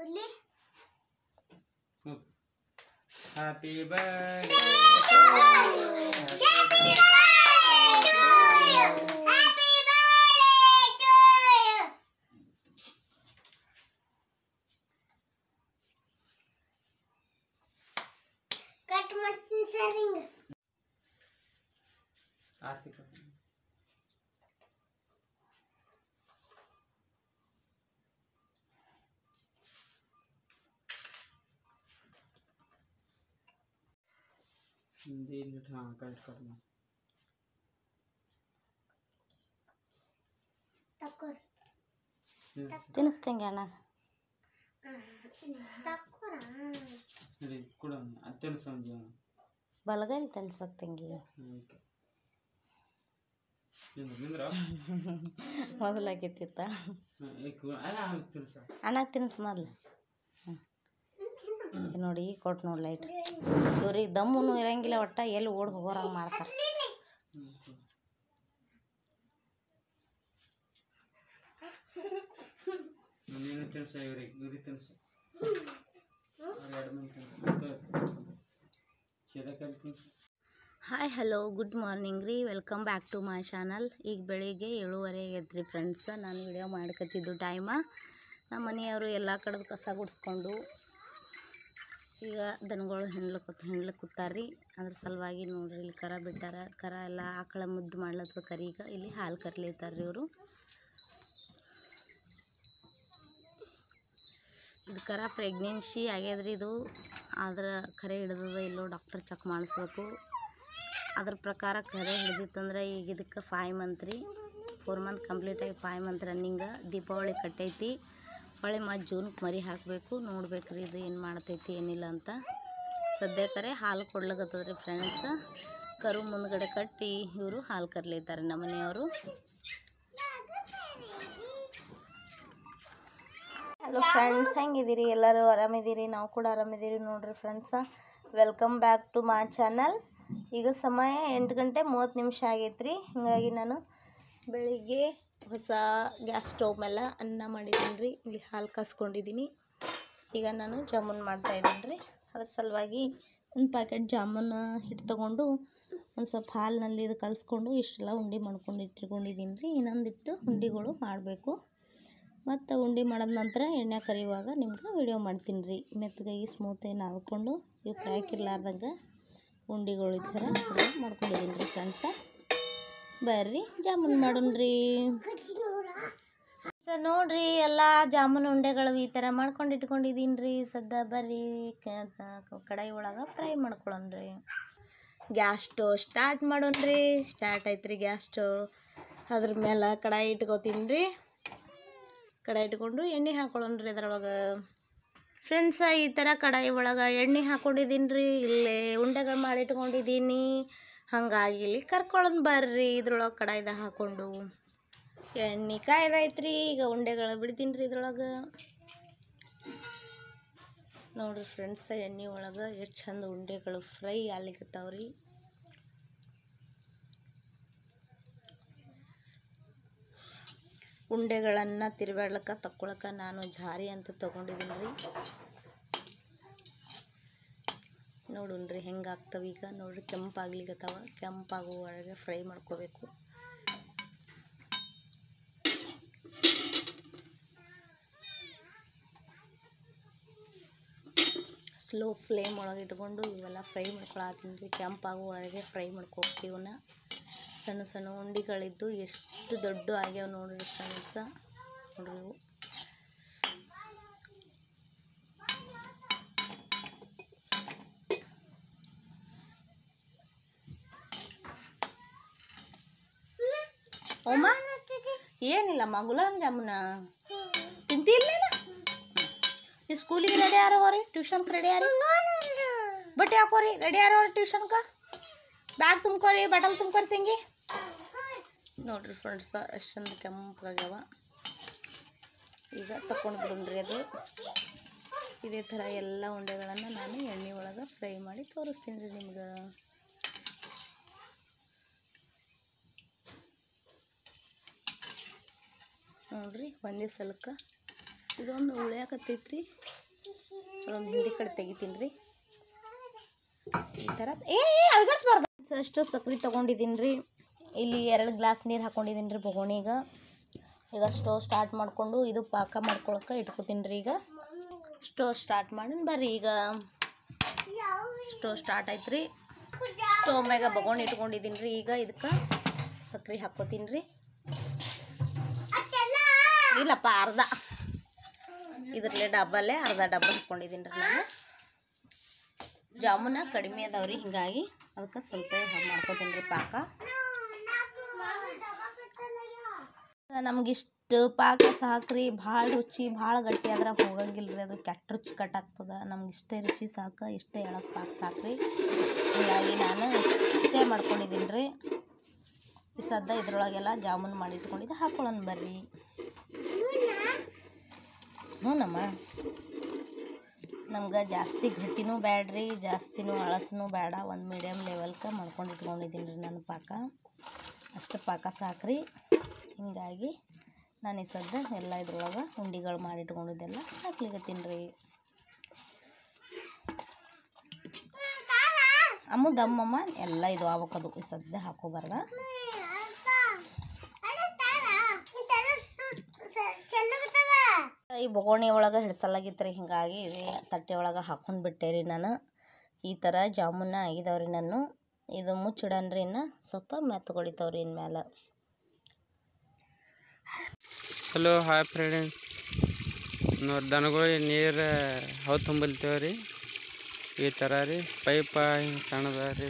ಇಲ್ಲಿ happy birthday cut ಮಾಡ್ತೀನಿ sir ಹಿಂಗೆ ಆರ್ತಿ ಕೊಡು. ಹಿಂದೆ ಇಲ್ಲಿ ಹಾಂ ಕರೆಕ್ಟ್ ಕಟ್ ಮಾಡಿ ತಕೋರಿ ತಿನ್ನಿಸ್ತಂಗೆ ಅಣ್ಣ ತಕೋರ ಸರಿ ಕೊಡು ಅತ್ತೆನ ಸಂಜೆ ಬಲಗೈಲಿ ತಿನ್ಸ್ಬೇಕು ತಂಗಿ ಓಕೆ ನಿಂದ್ರ ನಿಂದ್ರ ಮೊದಲಾಗಿತ್ತಿತ್ತ ಅಲ್ಲ ತಿನ್ಸ ಅಣ್ಣ ತಿನ್ಸ್ ಮೊದ್ಲು ಹ್ಞೂ ನೋಡಿ ಈಗ ಕೊಟ್ಟು ನೋಡಿ ಲೈಟ್ ಇವ್ರಿಗೆ ದಮ್ಮು ಇರಂಗಿಲ್ಲ ಒಟ್ಟ ಎಲ್ಲಿ ಓಡ್ ಹೋಗೋರಂಗೆ ಮಾಡ್ತಾರೆ ನೀನು ತಿನ್ಸ ಇವ್ರಿಗೆ ಇವ್ರಿಗೆ ತಿನ್ಸ ಅವ್ರು ಎರಡು ಮಂದಿ ತಿನ್ಸ ಚೇದಕಲ್ಲಿ ತಿನ್ಸ ಹಾಯ್ ಹಲೋ ಗುಡ್ ಮಾರ್ನಿಂಗ್ ರೀ welcome back to my channel ಈಗ ಬೆಳಿಗ್ಗೆ ಏಳುವರೆ ಎದ್ರಿ ಫ್ರೆಂಡ್ಸ ನಾನು ವಿಡಿಯೋ ಮಾಡ್ಕೊತಿದ್ದು ಟೈಮ ನಮ್ಮ ಮನೆಯವರು ಎಲ್ಲ ಕಡೆದು ಕಸ ಗುಡಿಸ್ಕೊಂಡು ಈಗ ದನಗಳು ಹೆಣ್ಲಕ್ಕೆ ಹೆಣ್ಲಕ್ಕೆ ಕೂತಾರ್ರಿ ಅದ್ರ ಸಲುವಾಗಿ ನೋಡ್ರಿ ಇಲ್ಲಿ ಕರ ಬಿಟ್ಟಾರ ಕರ ಎಲ್ಲ ಆಕಳ ಮುದ್ದು ಮಾಡ್ಲತ್ವ ಕರೀಗ ಇಲ್ಲಿ ಹಾಲು ಕರ್ಲಿತಾರ್ರಿ ಇವರು ಇದು ಕರ ಪ್ರೆಗ್ನೆನ್ಸಿ ಆಗ್ಯದ್ರಿ ಇದು ಆದ್ರೆ ಖರೆ ಹಿಡ್ದದ ಇಲ್ಲೋ ಡಾಕ್ಟರ್ ಚೆಕ್ ಮಾಡಿಸ್ಬೇಕು ಅದ್ರ ಪ್ರಕಾರ ಖರೆ ಹಿಡ್ದಿತ್ತಂದ್ರೆ ಈಗ ಇದಕ್ಕೆ ಫೈವ್ ಮಂತ್ ರೀ ಫೋರ್ ಮಂತ್ ಕಂಪ್ಲೀಟಾಗಿ ಫೈವ್ ಮಂತ್ ರನ್ನಿಂಗ ದೀಪಾವಳಿ ಕಟ್ಟೈತಿ ಹೊಳೆ ಮತ್ತು ಜೂನ್ಗೆ ಮರಿ ಹಾಕಬೇಕು ನೋಡ್ಬೇಕು ರೀ ಇದು ಏನು ಮಾಡ್ತೈತಿ ಏನಿಲ್ಲ ಅಂತ ಸದ್ಯಕ್ಕರೆ ಹಾಲು ಕೊಡ್ಲಾಗತ್ತದ ರೀ ಫ್ರೆಂಡ್ಸ್ ಕರು ಮುಂದ್ಗಡೆ ಕಟ್ಟಿ ಇವರು ಹಾಲು ಕರ್ಲಿದ್ದಾರೆ ನಮ್ಮ ಮನೆಯವರು ಹಲೋ ಫ್ರೆಂಡ್ಸ್ ಹೆಂಗಿದ್ದೀರಿ ಎಲ್ಲರೂ ಆರಾಮಿದ್ದೀರಿ ನಾವು ಕೂಡ ಆರಾಮಿದ್ದೀರಿ ನೋಡ್ರಿ friends welcome back to my channel ಈಗ ಸಮಯ ಎಂಟು ಗಂಟೆ ಮೂವತ್ತು ನಿಮಿಷ ಆಗೈತೆ ರೀ ಹಿಂಗಾಗಿ ನಾನು ಬೆಳಿಗ್ಗೆ ಹೊಸ ಗ್ಯಾಸ್ ಸ್ಟವ್ ಮೇಲೆ ಅನ್ನ ಮಾಡಿದ್ದೀನಿ ರೀ ಇಲ್ಲಿ ಹಾಲು ಕಾಸ್ಕೊಂಡಿದ್ದೀನಿ ಈಗ ನಾನು ಜಾಮೂನ್ ಮಾಡ್ತಾ ಇದ್ದೀನಿ ರೀ ಅದ್ರ ಸಲುವಾಗಿ ಒಂದು ಪ್ಯಾಕೆಟ್ ಜಾಮೂನ್ ಹಿಟ್ಟು ತೊಗೊಂಡು ಒಂದು ಸ್ವಲ್ಪ ಹಾಲಿನಲ್ಲಿ ಇದು ಕಲಿಸ್ಕೊಂಡು ಇಷ್ಟೆಲ್ಲ ಉಂಡೆ ಮಾಡ್ಕೊಂಡು ಇಟ್ಕೊಂಡಿದ್ದೀನಿ ರೀ ಇನ್ನೊಂದಿಟ್ಟು ಉಂಡೆಗಳು ಮಾಡಬೇಕು ಮತ್ತು ಉಂಡೆ ಮಾಡಿದ ನಂತರ ಎಣ್ಣೆ ಕರಿಯುವಾಗ ನಿಮ್ಗೆ ವಿಡಿಯೋ ಮಾಡ್ತೀನಿ ರೀ ಮೆತ್ತಗಾಗಿ ಸ್ಮೂತ್ ಏನು ಹಾಕ್ಕೊಂಡು ಇವು ಕ್ರ್ಯಾಕ್ ಇರ್ಲಾರ್ದಂಗೆ ಉಂಡೆಗಳು ಈ ಥರ ಮಾಡ್ಕೊಂಡಿದ್ದೀನಿ ರೀ ಫ್ರೆಂಡ್ಸ ಬರ್ರಿ ಜಾಮೂನ್ ಮಾಡೋಣ ರೀ ಸರ್ ನೋಡ್ರಿ ಎಲ್ಲ ಜಾಮೂನ್ ಉಂಡೆಗಳು ಈ ಥರ ಮಾಡ್ಕೊಂಡು ಇಟ್ಕೊಂಡಿದ್ದೀನಿ ರೀ ಸದ್ಯ ಬರ್ರಿ ಕ- ಕಡಾಯಿ ಒಳಗೆ ಫ್ರೈ ಮಾಡ್ಕೊಳ್ಳೋಣ ರೀ ಗ್ಯಾಸ್ ಸ್ಟವ್ ಸ್ಟಾರ್ಟ್ ಮಾಡೋಣ ರೀ ಸ್ಟಾರ್ಟ್ ಆಯ್ತು ರೀ ಗ್ಯಾಸ್ ಸ್ಟವ್ ಅದ್ರ ಮೇಲೆ ಕಡಾಯಿ ಇಟ್ಕೋತೀನಿ ರೀ ಕಡಾಯಿ ಇಟ್ಕೊಂಡು ಎಣ್ಣೆ ಹಾಕೊಳ್ಳೋಣ ರೀ ಅದ್ರೊಳಗೆ ಫ್ರೆಂಡ್ಸ ಈ ಥರ ಕಡಾಯಿ ಒಳಗೆ ಎಣ್ಣೆ ಹಾಕೊಂಡಿದ್ದೀನಿ ರೀ ಇಲ್ಲೇ ಉಂಡೆಗಳು ಮಾಡಿಟ್ಕೊಂಡಿದ್ದೀನಿ ಹಾಗಾಗಿ ಇಲ್ಲಿ ಕರ್ಕೊಳ್ಳೋಣ ಬರ್ರಿ ಇದ್ರೊಳಗೆ ಕಡಾಯ್ದಾಗ ಹಾಕ್ಕೊಂಡು ಎಣ್ಣೆ ಕಾಯ್ದೈತ್ರಿ ಈಗ ಉಂಡೆಗಳು ಬಿಡ್ತೀನಿ ರೀ ಇದ್ರೊಳಗೆ ನೋಡ್ರಿ ಫ್ರೆಂಡ್ಸ ಎಣ್ಣೆ ಒಳಗೆ ಎಷ್ಟು ಚಂದ ಉಂಡೆಗಳು ಫ್ರೈ ಆಗ್ಲಿಕತ್ತಾವ್ರಿ ಉಂಡೆಗಳನ್ನು ತಿರುಗಾಡ್ಲಕ್ಕ ತಕ್ಕೊಳಕ್ಕೆ ನಾನು ಜಾರಿ ಅಂತ ತೊಗೊಂಡಿದ್ದೀನಿ ರೀ ನೋಡುಣ್ರಿ ಹೆಂಗೆ ಆಗ್ತವೆ ಈಗ ನೋಡ್ರಿ ಕೆಂಪಾಗ್ಲಿಕತ್ತಾವ ಕೆಂಪಾಗುವವರೆಗೆ ಫ್ರೈ ಮಾಡ್ಕೋಬೇಕು ಸ್ಲೋ ಫ್ಲೇಮ್ ಒಳಗೆ ಇಟ್ಕೊಂಡು ಇವೆಲ್ಲ ಫ್ರೈ ಮಾಡ್ಕೊಳತ್ತೀನಿ ರೀ ಕೆಂಪಾಗುವವರೆಗೆ ಫ್ರೈ ಮಾಡ್ಕೋಬೇಕು ಇವನ್ನ ಸಣ್ಣ ಸಣ್ಣ ಉಂಡಿಗಳಿದ್ದು ಎಷ್ಟು ದೊಡ್ಡ ಆಗ್ಯಾವ ನೋಡ್ರಿ ಫ್ರೆಂಡ್ಸ ನೋಡ್ರಿ ಇವು ಓಮ ಏನಿಲ್ಲಮ್ಮ ಗುಲಾಬ್ ಜಾಮೂನ ತಿಂತಿಲ್ಲ ನೀವು ಸ್ಕೂಲಿಗೆ ರೆಡಿ ಯಾರೋ ಹೋರಿ ಟ್ಯೂಷನ್ಗೆ ರೆಡಿ ಯಾರಿ ಬಟ್ಟೆ ಹಾಕೋರಿ ರೆಡಿ ಯಾರೋ ಟ್ಯೂಷನ್ಗೆ ಬ್ಯಾಗ್ ತುಂಬ್ಕೋರಿ ಬಟಲ್ ತುಂಬ್ಕೋರಿ ತಂಗಿ ನೋಡ್ರಿ ಫ್ರೆಂಡ್ಸ್ ಎಷ್ಟೊಂದು ಕೆಂಪಾಗ್ಯಾವ ಈಗ ತಕೊಂಡು ಬಿಡೋಣ್ರಿ ಅದು ಇದೇ ಥರ ಎಲ್ಲ ಉಂಡೆಗಳನ್ನು ನಾನು ಎಣ್ಣೆ ಒಳಗೆ ಫ್ರೈ ಮಾಡಿ ತೋರಿಸ್ತೀನಿ ರೀ ನಿಮ್ಗೆ ನೋಡ್ರಿ ಒಂದೇ ಸಲಕ್ಕೆ ಇದೊಂದು ಉಳಿಯಾಕತ್ತೈತ್ರಿ ಅದೊಂದು ಹಿಂದಿ ಕಡೆ ತೆಗಿತೀನಿ ರೀ ಈ ಥರ ಏ ಅಳ್ಗಡ್ಸ್ಬಾರ್ದು ಅಷ್ಟು ಸಕ್ರೆ ತೊಗೊಂಡಿದ್ದೀನಿ ರೀ ಇಲ್ಲಿ ಎರಡು ಗ್ಲಾಸ್ ನೀರು ಹಾಕೊಂಡಿದ್ದೀನಿ ರೀ ಬೊಗೋಣಿಗೆ ಈಗ ಸ್ಟೋವ್ ಸ್ಟಾರ್ಟ್ ಮಾಡಿಕೊಂಡು ಇದು ಪಾಕ ಮಾಡ್ಕೊಳಕ್ಕೆ ಇಟ್ಕೋತೀನಿ ರೀ ಈಗ ಸ್ಟೋವ್ ಸ್ಟಾರ್ಟ್ ಮಾಡಿ ಬರ್ರಿ ಈಗ ಸ್ಟೋವ್ ಸ್ಟಾರ್ಟ್ ಆಯ್ತು ರೀ ಸ್ಟೋವ್ ಮ್ಯಾಗ ಬೊಗೋಣಿ ಇಟ್ಕೊಂಡಿದ್ದೀನಿ ರೀ ಈಗ ಇದಕ್ಕೆ ಸಕ್ರೆ ಹಾಕ್ಕೋತೀನಿ ರೀ ಇಲ್ಲಪ್ಪ ಅರ್ಧ ಇದ್ರಲ್ಲೇ ಡಬ್ಬಲ್ಲೇ ಅರ್ಧ ಡಬ್ಬ ಹಾಕ್ಕೊಂಡಿದ್ದೀನಿ ರೀ ನಾನು ಜಾಮೂನ ಕಡಿಮೆ ಅದಾವ್ರಿ ಹಿಂಗಾಗಿ ಅದಕ್ಕೆ ಸ್ವಲ್ಪ ಮಾಡ್ಕೋತೀನಿ ರೀ ಪಾಕ ನಮಗಿಷ್ಟು ಪಾಕ ಸಾಕ್ರಿ ಭಾಳ ರುಚಿ ಭಾಳ ಗಟ್ಟಿ ಆದ್ರೆ ಹೋಗಂಗಿಲ್ಲ ರೀ ಅದು ಕೆಟ್ಟ ರುಚಿ ಕಟ್ಟಾಗ್ತದೆ ನಮ್ಗೆ ಇಷ್ಟೇ ರುಚಿ ಸಾಕು ಇಷ್ಟೇ ಎಳಕ್ಕೆ ಪಾಕ ಸಾಕ್ರಿ ಹೀಗಾಗಿ ನಾನು ಇಷ್ಟೇ ಮಾಡ್ಕೊಂಡಿದ್ದೀನಿ ರೀ ಈ ಸದ್ದ ಇದ್ರೊಳಗೆಲ್ಲ ಜಾಮೂನ್ ಮಾಡಿ ಇಟ್ಕೊಂಡಿದ್ದೆ ಹಾಕೊಳ್ಳೋಣ ಬರ್ರಿ ಹ್ಞೂ ನಮ್ಮ ನಮ್ಗೆ ಜಾಸ್ತಿ ಗಟ್ಟಿನೂ ಬ್ಯಾಡ್ರಿ ಜಾಸ್ತಿನೂ ಅಳಸನೂ ಬೇಡ ಒಂದು ಮೀಡಿಯಮ್ ಲೆವೆಲ್ಗೆ ಮಾಡ್ಕೊಂಡು ಇಟ್ಕೊಂಡಿದ್ದೀನಿ ರೀ ನಾನು ಪಾಕ ಅಷ್ಟು ಪಾಕ ಸಾಕ್ರಿ ಹಿಂಗಾಗಿ ನಾನು ಈ ಸದ್ದ ಎಲ್ಲ ಇದ್ರೊಳಗೆ ಉಂಡಿಗಳು ಮಾಡಿ ಇಟ್ಕೊಂಡಿದ್ದೆಲ್ಲ ಹಾಕ್ಲಿಕತ್ತೀನಿ ರೀ ಅಮ್ಮು ದಮ್ಮಮ್ಮ ಎಲ್ಲ ಇದು ಆವಕ್ಕದು ಈ ಸದ್ಯ ಹಾಕೋಬಾರ್ದ ಈ ಬೊಗೋಣಿ ಒಳಗೆ ಹಿಡ್ಸಲಾಗಿತ್ತು ರೀ ಹಿಂಗಾಗಿ ಇದೇ ತಟ್ಟೆ ಒಳಗೆ ಹಾಕೊಂಡು ಬಿಟ್ಟೆ ರೀ ನಾನು ಈ ಥರ ಜಾಮೂನ ಆಗಿದಾವ್ರಿ ನಾನು ಇದು ಮುಚ್ಚಿಡನ್ರಿ ಇನ್ನು ಸ್ವಲ್ಪ ಮೆತ್ತಗೊಳಿತಾವ್ರಿ ಇನ್ಮೇಲೆ ಹಲೋ ಹಾಯ್ ಫ್ರೆಂಡ್ಸ್ ನೋಡಿ ದನಗಳಿಗೆ ನೀರು ಹೌ ತುಂಬಲ್ತೇವೆ ರೀ ಈ ಥರ ರೀ ಪೈಪ ಹಿಂಗೆ ಸಣ್ಣದ ರೀ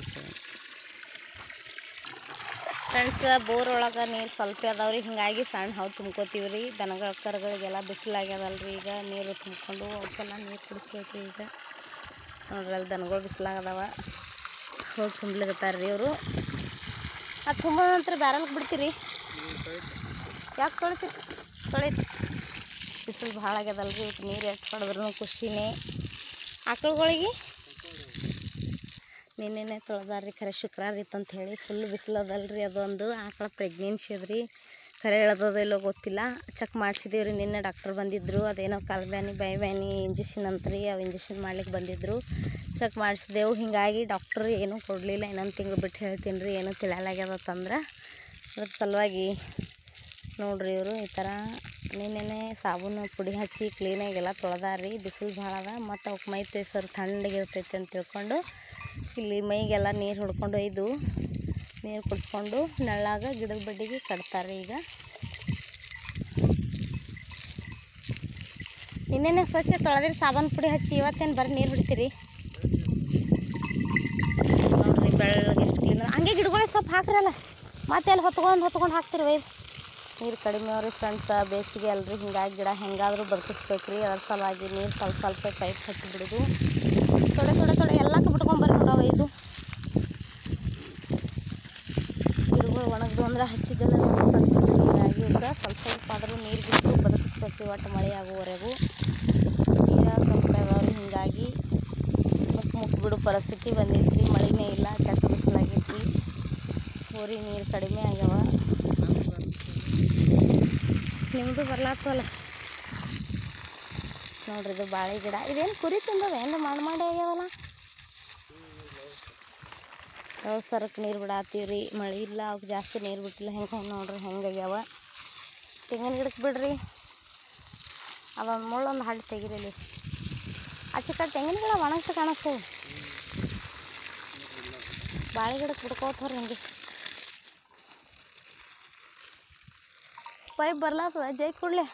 ಫ್ರೆಂಡ್ಸ್ ಬೋರ್ ಒಳಗೆ ನೀರು ಸ್ವಲ್ಪ ಅದಾವ್ರಿ ಹಿಂಗಾಗಿ ಸಣ್ಣ ಹಾವು ತುಂಬ್ಕೋತೀವಿ ರೀ ದನಗಳ ಕರುಗಳಿಗೆಲ್ಲ ಬಿಸಿಲಾಗ್ಯದಲ್ರಿ ಈಗ ನೀರು ತುಂಬ್ಕೊಂಡು ಅವಕ್ಕೆಲ್ಲ ನೀರು ಕುಡಿಸ್ಬೇಕು ರೀ ಈಗ ನೋಡ್ರಿ ಅಲ್ಲಿ ದನಗಳು ಬಿಸಿಲಾಗದವ ಹೋಗಿ ತುಂಬ್ಲಿಕತ್ತಾರ ರೀ ಇವರು ಅದು ತುಂಬ ನಂತರ ಬ್ಯಾರಲ್ಗೆ ಬಿಡ್ತೀರಿ ಯಾಕೆ ತೊಳಿತೀರಿ ತೊಳಿತು ಬಿಸಿಲು ಭಾಳ ಆಗ್ಯದಲ್ರಿ ಇವತ್ತು ನೀರು ಎಷ್ಟು ಹೊಡೆದ್ರೂ ಖುಷಿನೇ ಆಕಳುಗಳಿಗೆ ನಿನ್ನೆನೆ ತೊಳೆದಾರ್ರಿ ಖರೆ ಶುಕ್ರವಾರ ಇತ್ತು ಅಂತ ಹೇಳಿ ಫುಲ್ ಬಿಸಿಲದಲ್ರಿ ಅದೊಂದು ಆಕಳ ಪ್ರೆಗ್ನೆನ್ಸಿ ಅದ್ರಿ ಖರೆ ಹೇಳೋದಿಲ್ಲೋ ಗೊತ್ತಿಲ್ಲ ಚೆಕ್ ಮಾಡಿಸಿದೀವಿ ರೀ ನಿನ್ನೆ ಡಾಕ್ಟರ್ ಬಂದಿದ್ದರು ಅದೇನೋ ಕಾಲು ಬ್ಯಾನಿ ಬೈ ಬ್ಯಾನಿ ಇಂಜೆಕ್ಷನ್ ಅಂತ್ರಿ ಅವು ಇಂಜೆಕ್ಷನ್ ಮಾಡ್ಲಿಕ್ಕೆ ಬಂದಿದ್ದರು ಚೆಕ್ ಮಾಡಿಸಿದೆವು ಹಿಂಗಾಗಿ ಡಾಕ್ಟ್ರು ಏನೂ ಕೊಡಲಿಲ್ಲ ಇನ್ನೊಂದು ತಿಂಗಳು ಬಿಟ್ಟು ಹೇಳ್ತೀನಿ ರೀ ಏನೂ ತಿಳಿಯಲಾಗ್ಯದತ್ತಂದ್ರೆ ಅದ್ರ ಸಲುವಾಗಿ ನೋಡ್ರಿ ಇವರು ಈ ಥರ ನಿನ್ನೆನೆ ಸಾಬೂನು ಪುಡಿ ಹಚ್ಚಿ ಕ್ಲೀನಾಗಿ ಎಲ್ಲ ತೊಳೆದಾರ್ರಿ ಬಿಸಿಲು ಭಾಳ ಅದ ಮತ್ತು ಅವಕ್ಕೆ ಮೈ ತೇಸರು ತಣ್ಣಗಿರ್ತೈತೆ ಅಂತ ತಿಳ್ಕೊಂಡು ಇಲ್ಲಿ ಮೈಗೆಲ್ಲ ನೀರು ಹೊಡ್ಕೊಂಡು ಒಯ್ದು ನೀರು ಕುಡಿಸ್ಕೊಂಡು ನೆಳ್ಳಾಗ ಗಿಡದ ಬಡ್ಡಿಗೆ ಕಟ್ತಾರೆ ಈಗ ನಿನ್ನೆನೆ ಸ್ವಚ್ಛ ತೊಳೆದಿರಿ ಸಾಬೂನು ಪುಡಿ ಹಚ್ಚಿ ಇವತ್ತೇನು ಬರೀ ನೀರು ಬಿಡ್ತೀರಿ ನೋಡ್ರಿ ಬೆಳ್ಳಗೆ ಎಷ್ಟು ಕ್ಲೀನ್ ಹಂಗೆ ಗಿಡಗಳಿಗೆ ಸ್ವಲ್ಪ ಹಾಕ್ರಲ್ಲ ಮತ್ತೆ ಅಲ್ಲಿ ಹೊತ್ಕೊಂಡು ಹೊತ್ಕೊಂಡು ಹಾಕ್ತಿರಿ ಒಯ್ದು ನೀರು ಕಡಿಮೆ ಅವ್ರಿ ಫ್ರೆಂಡ್ಸ್ ಬೇಸಿಗೆ ಅಲ್ರಿ ಹಿಂಗಾಗಿ ಗಿಡ ಹೆಂಗಾದ್ರೂ ಬದುಕಿಸ್ಬೇಕು ರೀ ಅದ್ರ ಸಲುವಾಗಿ ನೀರು ಸ್ವಲ್ಪ ಸ್ವಲ್ಪ ಪೈಪ್ ಹಚ್ಚಿ ಬಿಡೋದು ತೊಡೆ ತೊಡೆ ತೊಡೆ ಎಲ್ಲಕ್ಕೆ ಬಿಟ್ಕೊಂಬರ್ರಿ ನೋಡವ ಇದು ಗಿಡಗಳು ಒಣಗ್ದು ಅಂದ್ರೆ ಹಚ್ಚಿದ್ದೆಲ್ಲ ಹಿಂಗಾಗಿ ಇವಕ್ಕೆ ಸ್ವಲ್ಪ ಸ್ವಲ್ಪ ಆದರೂ ನೀರು ಬಿಟ್ಟು ಬದುಕಿಸ್ಬೇಕು ಒಟ್ಟು ಮಳೆ ಆಗುವವರೆಗೂ ಈಗ ಸ್ವಲ್ಪ ಅದಾವ್ರಿ ಹಿಂಗಾಗಿ ಮುಕ್ ಮುಕ್ ಬಿಡು ಪರಿಸ್ಥಿತಿ ಬಂದೈತಿ ಮಳೆನೇ ಇಲ್ಲ ಕೆಟ್ಟ ಬಿಸಿಲಾಗೈತಿ ಹೋರಿ ನೀರು ಕಡಿಮೆ ಆಗ್ಯಾವ ನಿಮ್ಮದು ಬರ್ಲಾತ್ತಲ್ಲ ನೋಡ್ರಿ ಇದು ಬಾಳೆ ಗಿಡ ಇದೇನು ಕುರಿ ತಿಂದದ ಏನು ಮಾಡಿ ಮಾಡಿ ಆಗ್ಯಾವಲ್ಲ ಸರಕ್ಕೆ ನೀರು ಬಿಡಾತೀವಿ ರೀ ಮಳೆ ಇಲ್ಲ ಅವಕ್ಕೆ ಜಾಸ್ತಿ ನೀರು ಬಿಟ್ಟಿಲ್ಲ ಹೆಂಗೆ ನೋಡ್ರಿ ಹೆಂಗೆ ಆಗ್ಯಾವ ತೆಂಗಿನ ಗಿಡಕ್ಕೆ ಬಿಡ್ರಿ ಅದೊಂದು ಮುಳ್ಳೊಂದು ಹಳ್ಳಿ ತೆಗಿರಿಲಿ ಆಚೆ ಕಡೆ ತೆಂಗಿನ ಗಿಡ ಒಣಗ್ತ ಕಾಣಿಸ್ತೇವೆ ಬಾಳೆ ಗಿಡಕ್ಕೆ ಬಿಡ್ಕೋತವ್ರಿ ಹಿಂಗೆ ಪೈಪ್ ಬರ್ಲಾತದ ಜೈ ಕೊಡ್ಲೆ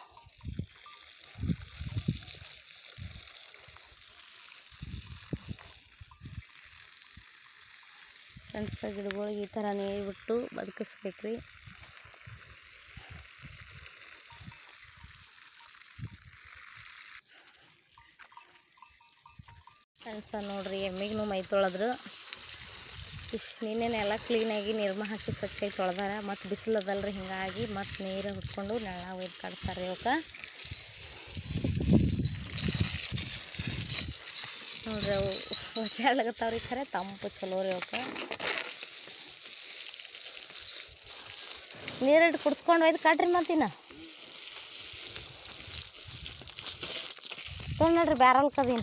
ಫ್ರೆಂಡ್ಸ್ ಗಿಡಗಳಿಗೆ ಈ ಥರ ನೀರು ಬಿಟ್ಟು ಬದುಕಿಸ್ಬೇಕ್ರಿ ಫ್ರೆಂಡ್ಸ ನೋಡ್ರಿ ಎಮ್ಮಿಗೂ ಮೈ ತೊಳೆದ್ರು ಇಷ್ಟು ನಿನ್ನೆನೆ ಎಲ್ಲ ಕ್ಲೀನಾಗಿ ನಿರ್ಮ ಹಾಕಿ ಸ್ವಚ್ಛಾಗಿ ತೊಳೆದಾರ ಮತ್ತು ಬಿಸಿಲದಲ್ರಿ ಹಿಂಗಾಗಿ ಮತ್ತು ನೀರು ಹುಡ್ಕೊಂಡು ನೆಳ ಒಯ್ದು ಕಟ್ತಾರೆ ಇವಕ್ಕೆ ನೋಡ್ರಿ ಅವು ಒದ್ದಾಡ್ಲಕತ್ತಾವ್ರಿ ಖರೆ ತಂಪು ಚಲೋ ರೀ ಅವಕ್ಕೆ ನೀರಿಟ್ಟು ಕುಡ್ಸ್ಕೊಂಡು ಒಯ್ದು ಕಟ್ರಿ ಮತ್ತಿನ್ನ ತೊಗೊಂಡು ನೋಡ್ರಿ ಬ್ಯಾರಲ್ ಕದೀನಿ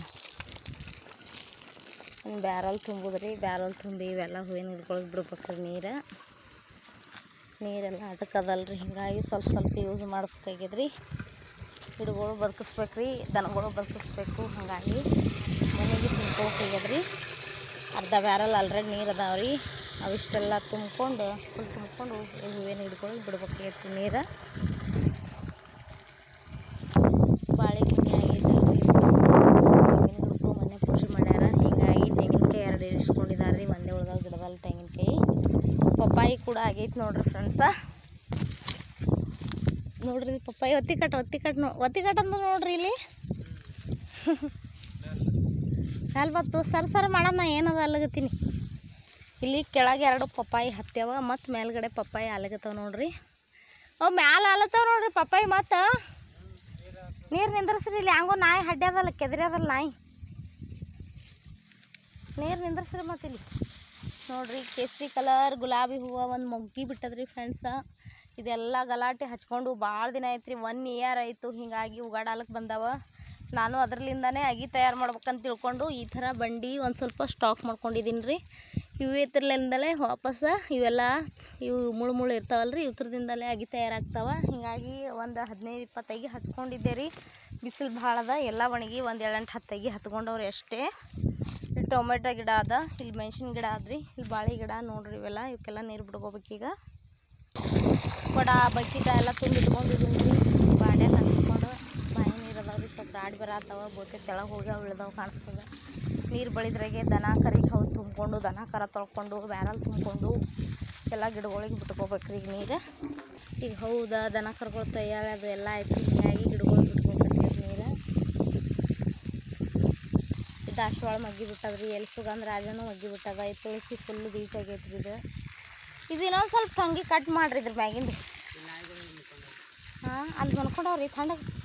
ಒಂದು ಬ್ಯಾರಲ್ ತುಂಬುದ್ರಿ ಬ್ಯಾರಲ್ ತುಂಬಿ ಇವೆಲ್ಲ ಹೂವಿನ ಗಿಡಗಳಿಗೆ ಬಿಡ್ಬೇಕ್ರಿ ನೀರು ನೀರೆಲ್ಲ ಅಟಕದಲ್ರಿ ಹಿಂಗಾಗಿ ಸ್ವಲ್ಪ ಸ್ವಲ್ಪ ಯೂಸ್ ಮಾಡಿಸ್ಬೇಕಾಗ್ಯದ್ರಿ ಗಿಡಗಳು ಬದುಕಿಸ್ಬೇಕ್ರಿ ದನಗಳು ಬದುಕಿಸ್ಬೇಕು ಹಾಗಾಗಿ ಮನೆಗೆ ತುಂಬ್ಕೋಬೇಕಾಗ್ಯದ್ರಿ ಅರ್ಧ ಬ್ಯಾರಲ್ ಆಲ್ರೆಡಿ ನೀರು ಅದಾವ್ರಿ ಅವಿಷ್ಟೆಲ್ಲ ತುಂಬ್ಕೊಂಡು ಫುಲ್ ತುಂಬ್ಕೊಂಡು ಹೂವಿನ ಗಿಡಗಳಿಗೆ ಬಿಡ್ಬೇಕಾಗೈತ್ರಿ ನೀರು ಬಾಳೆಗೊನೆ ಆಗೈತಲ್ರಿ ತೆಂಗಿನ ಗಿಡಕ್ಕೂ ಮೊನ್ನೆ ಕೃಷಿ ಮಾಡ್ಯಾರ ಹೀಗಾಗಿ ತೆಂಗಿನಕಾಯಿ ಎರಡು ಇರಿಸ್ಕೊಂಡಿದ್ದಾರೆ ರೀ ಒಂದೇ ಉಳ್ದಾವ ಗಿಡದಲ್ಲಿ ತೆಂಗಿನಕಾಯಿ ಪಪ್ಪಾಯಿ ಕೂಡ ಆಗೈತೆ ನೋಡ್ರಿ ಫ್ರೆಂಡ್ಸ ನೋಡ್ರಿ ಇದು ಪಪ್ಪಾಯಿ ಒತ್ತಿ ಕಟ್ ಒತ್ತಿ ಕಟ್ ನೋ ಒತ್ತಿ ಕಟ್ ಅಂತ ನೋಡ್ರಿ ಇಲ್ಲಿ ಕಾಲ್ ಬತ್ತು ಸರ್ ಸರ್ ಮಾಡಮ್ಮ ಏನದ ಅಲ್ಲಗತ್ತೀನಿ ಇಲ್ಲಿ ಕೆಳಗೆ ಎರಡು ಪಪ್ಪಾಯಿ ಹತ್ಯಾವ ಮತ್ತು ಮೇಲ್ಗಡೆ ಪಪ್ಪಾಯಿ ಅಲಗತ್ತವ ನೋಡ್ರಿ ಅವು ಮ್ಯಾಲ ಆಲತ್ತವ ನೋಡ್ರಿ ಪಪ್ಪಾಯಿ ಮತ್ತು ನೀರು ನಿಂದ್ರಸ್ರಿ ಇಲ್ಲಿ ಹಂಗೋ ನಾಯಿ ಹಡ್ಡ್ಯದಲ್ಲ ಕೆದರ್ಯದಲ್ಲ ನಾಯಿ ನೀರು ನಿಂದ್ರಸ್ರಿ ಮತ್ತೆ ಇಲ್ಲಿ ನೋಡ್ರಿ ಕೇಸರಿ ಕಲರ್ ಗುಲಾಬಿ ಹೂವು ಒಂದು ಮೊಗ್ಗಿ ಬಿಟ್ಟದ್ರಿ ಫ್ರೆಂಡ್ಸ ಇದೆಲ್ಲ ಗಲಾಟೆ ಹಚ್ಕೊಂಡು ಭಾಳ ದಿನ ಐತ್ರಿ ಒನ್ ಇಯರ್ ಆಯಿತು ಹೀಗಾಗಿ ಉಗಾಡಾಲಕ್ಕೆ ಬಂದಾವ ನಾನು ಅದರಲಿಂದನೇ ಅಗಿ ತಯಾರು ಮಾಡ್ಬೇಕಂತ ತಿಳ್ಕೊಂಡು ಈ ಥರ ಬಂಡಿ ಒಂದು ಸ್ವಲ್ಪ ಸ್ಟಾಕ್ ಮಾಡ್ಕೊಂಡಿದ್ದೀನಿ ರೀ ಇವಿತ್ರಲಿಂದಲೇ ವಾಪಸ್ ಇವೆಲ್ಲ ಇವು ಮುಳು ಮುಳು ಇರ್ತಾವಲ್ಲ ರೀ ಇವ್ರದಿಂದಲೇ ಅಗಿ ತಯಾರಾಗ್ತಾವ ಹೀಗಾಗಿ ಒಂದು ಹದಿನೈದು ಇಪ್ಪತ್ತೈಗಿ ಹಚ್ಕೊಂಡಿದ್ದೆ ರೀ ಬಿಸಿಲು ಭಾಳ ಅದ ಎಲ್ಲ ಒಣಗಿ ಒಂದು ಏಳೆಂಟು ಹತ್ತೈಗಿ ಹತ್ಕೊಂಡವ್ರಿ ಅಷ್ಟೇ ಇಲ್ಲಿ ಟೊಮೆಟೊ ಗಿಡ ಅದ ಇಲ್ಲಿ ಮೆಣಸಿನ ಗಿಡ ಅದ್ರಿ ಇಲ್ಲಿ ಬಾಳೆ ಗಿಡ ನೋಡ್ರಿ ಇವೆಲ್ಲ ಇವಕ್ಕೆಲ್ಲ ನೀರು ಬಿಡ್ಕೋಬೇಕೀಗ ಕೊಡ ಬಕೆಟ ಎಲ್ಲ ತುಂಬಿ ಇಟ್ಕೊಂಡಿದ್ದೀನಿ ರೀ ಬಾಡ್ಯಾಗ ಹಾಕಿಕೊಂಡು ಬಾಯಿ ನೀರು ಅದಾವ ರೀ ಸ್ವಲ್ಪ ದಾಡಿ ಬರತ್ತಾವ ಬೋತೆ ತೆಳಗೆ ಹೋಗ್ಯಾವ ಇಳ್ದಾವ ಕಾಣಿಸ್ತದ ನೀರು ಬಳಿದ್ರಾಗೆ ದನ ಕರಿಗೆ ಹೌದು ತುಂಬಿಕೊಂಡು ದನ ಕರ ತೊಳ್ಕೊಂಡು ಬ್ಯಾರಲ್ ತುಂಬಿಕೊಂಡು ಎಲ್ಲ ಗಿಡಗಳಿಗೆ ಬಿಟ್ಕೋಬೇಕ್ರಿ ಈಗ ನೀರು ಈಗ ಹೌದಾ ದನ ಕರ್ಗಳು ತಯಾರಿ ಅದು ಎಲ್ಲ ಆಯ್ತು ಹೀಗಾಗಿ ಗಿಡಗಳಿಗೆ ಬಿಟ್ಕೋಬೇಕ್ರಿ ನೀರು ದಾಸವಾಳ ಮಗ್ಗಿ ಬಿಟ್ಟದ್ರಿ ಎಲ್ಲಿ ಸುಗಂಧ ರಾಜನೂ ಮಗ್ಗಿ ಬಿಟ್ಟದ ಈ ತುಳಸಿ ಫುಲ್ಲು ಬೀಜ ಆಗೈತ್ರಿ ಇದು ಇದು ಇನ್ನೊಂದು ಸ್ವಲ್ಪ ತಂಗಿ ಕಟ್ ಮಾಡ್ರಿ ಇದ್ರ ಮ್ಯಾಗಿಂದು ಹಾಂ ಅಲ್ಲಿ ಮನ್ಕೊಂಡವ್ರಿ ಥಂಡ